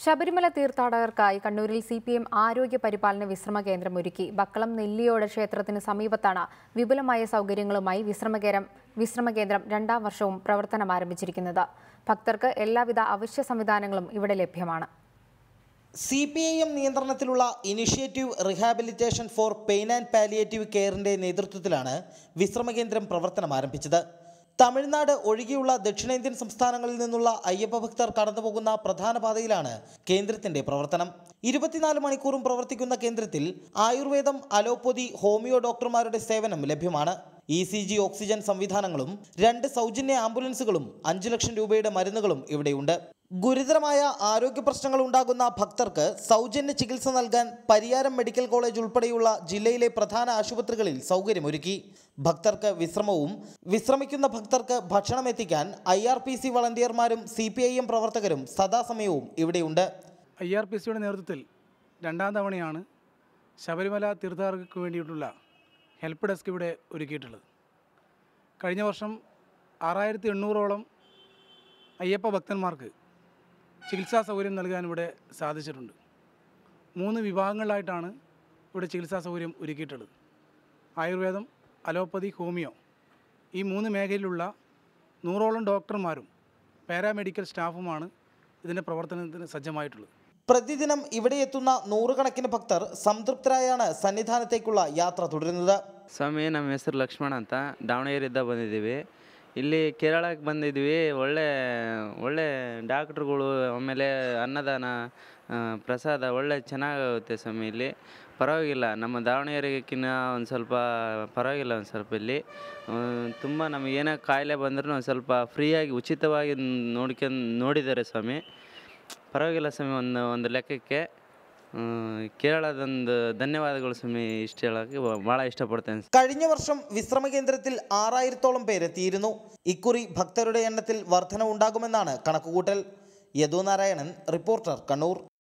ശബരിമല തീർത്ഥാടകർക്കായി കണ്ണൂരിൽ C P M ആരോഗ്യ പരിപാലന വിശ്രമ കേന്ദ്രം ഒരുക്കി ബക്കളം നെല്ലിയോട് ക്ഷേത്രത്തിന് സമീപത്താണ് വിപുലമായ സൗകര്യങ്ങളുമായി വിശ്രമകേരം വിശ്രമകേന്ദ്രം രണ്ടാം വർഷവും പ്രവർത്തനം ആരംഭിച്ചിരിക്കുന്നത് ഭക്തർക്ക് എല്ലാവിധ അവശ്യ സംവിധാനങ്ങളും ഇവിടെ ലഭ്യമാണ് സി പി ഐ എം നിയന്ത്രണത്തിലുള്ള initiative rehabilitation for pain and palliative കെയറിന്റെ നേതൃത്വത്തിലാണ് വിശ്രമകേന്ദ്രം പ്രവർത്തനം ആരംഭിച്ചത് തമിഴ്നാട് ഒഴികെയുള്ള ദക്ഷിണേന്ത്യൻ സംസ്ഥാനങ്ങളിൽ നിന്നുള്ള അയ്യപ്പ ഭക്തർ കടന്നുപോകുന്ന പ്രധാന പാതയിലാണ് കേന്ദ്രത്തിന്റെ പ്രവർത്തനം ഇരുപത്തിനാല് മണിക്കൂറും പ്രവർത്തിക്കുന്ന കേന്ദ്രത്തിൽ ആയുർവേദം അലോപ്പതി ഹോമിയോ ഡോക്ടർമാരുടെ സേവനം ലഭ്യമാണ് ഇ സി ജി ഓക്സിജൻ സംവിധാനങ്ങളും രണ്ട് സൗജന്യ ആംബുലൻസുകളും അഞ്ചു ലക്ഷം രൂപയുടെ മരുന്നുകളും ഇവിടെയുണ്ട് ഗുരുതരമായ ആരോഗ്യ പ്രശ്നങ്ങൾ ഉണ്ടാകുന്ന ഭക്തർക്ക് സൗജന്യ ചികിത്സ നൽകാൻ പരിയാരം മെഡിക്കൽ കോളേജ് ഉൾപ്പെടെയുള്ള ജില്ലയിലെ പ്രധാന ആശുപത്രികളിൽ സൗകര്യമൊരുക്കി ഭക്തർക്ക് വിശ്രമവും വിശ്രമിക്കുന്ന ഭക്തർക്ക് ഭക്ഷണം എത്തിക്കാൻ ഐ ആർ പി സി വളണ്ടിയർമാരും സി പി ഐ എം പ്രവർത്തകരും സദാസമയവും ഇവിടെയുണ്ട് ഐ ആർ പി സിയുടെ നേതൃത്വത്തിൽ രണ്ടാം തവണയാണ് ശബരിമല തീർത്ഥാടകർക്ക് വേണ്ടിയിട്ടുള്ള ഹെൽപ്പ് ഡെസ്ക് ഇവിടെ ഒരുക്കിയിട്ടുള്ളത് കഴിഞ്ഞ വർഷം ആറായിരത്തി എണ്ണൂറോളം അയ്യപ്പ ഭക്തന്മാർക്ക് ചികിത്സാ സൗകര്യം നൽകാൻ ഇവിടെ സാധിച്ചിട്ടുണ്ട് മൂന്ന് വിഭാഗങ്ങളിലായിട്ടാണ് ഇവിടെ ചികിത്സാ സൗകര്യം ഒരുക്കിയിട്ടുള്ളത് ആയുർവേദം അലോപ്പതി ഹോമിയോ ഈ മൂന്ന് മേഖലയിലുള്ള നൂറോളം ഡോക്ടർമാരും പാരാമെഡിക്കൽ സ്റ്റാഫുമാണ് ഇതിൻ്റെ പ്രവർത്തനത്തിന് സജ്ജമായിട്ടുള്ളത് പ്രതിദിനം ഇവിടെ എത്തുന്ന നൂറുകണക്കിന് ഭക്തർ സംതൃപ്തരായാണ് സന്നിധാനത്തേക്കുള്ള യാത്ര തുടരുന്നത് ಸ್ವಾಮಿ ನಮ್ಮ ಹೆಸರು ಲಕ್ಷ್ಮಣ ಅಂತ ದಾವಣಗೆರೆಯಿಂದ ಬಂದಿದ್ದೀವಿ ಇಲ್ಲಿ ಕೇರಳಕ್ಕೆ ಬಂದಿದ್ವಿ ಒಳ್ಳೆ ಒಳ್ಳೆ ಡಾಕ್ಟ್ರುಗಳು ಆಮೇಲೆ ಅನ್ನದಾನ ಆ, ಪ್ರಸಾದ ಒಳ್ಳೆ ಚೆನ್ನಾಗುತ್ತೆ ಸ್ವಾಮಿ ಇಲ್ಲಿ ಪರವಾಗಿಲ್ಲ ನಮ್ಮ ದಾವಣಗೆರೆಗಿನ್ನ ಒಂದು ಸ್ವಲ್ಪ ಪರವಾಗಿಲ್ಲ ಒಂದು ಸ್ವಲ್ಪ ಇಲ್ಲಿ ತುಂಬ ನಮಗೆ ಏನೇ ಕಾಯಿಲೆ ಬಂದ್ರೂ ಒಂದು ಸ್ವಲ್ಪ ಫ್ರೀಯಾಗಿ ಉಚಿತವಾಗಿ ನೋಡ್ಕೊಂಡು ನೋಡಿದ್ದಾರೆ ಸ್ವಾಮಿ ಪರವಾಗಿಲ್ಲ ಸ್ವಾಮಿ ಒಂದು ಒಂದು ಲೆಕ್ಕಕ್ಕೆ ಹ್ಮ್, ಕೇರಳದೊಂದು ಧನ್ಯವಾದಗಳು ಸ್ವಾಮಿ ಇಷ್ಟು ಹೇಳೋಕ್ಕೆ ಭಾಳ ಇಷ್ಟಪಡ್ತೇನೆ കഴിഞ്ഞ വർഷം വിശ്രമ കേന്ദ്രത്തിൽ ആറായിരത്തോളം പേരെത്തിയിരുന്നു ഇക്കുറി ഭക്തരുടെ എണ്ണത്തിൽ വർധന ഉണ്ടാകുമെന്നാണ് കണക്കുകൂട്ടൽ യദു നാരായണൻ റിപ്പോർട്ടർ കണ്ണൂർ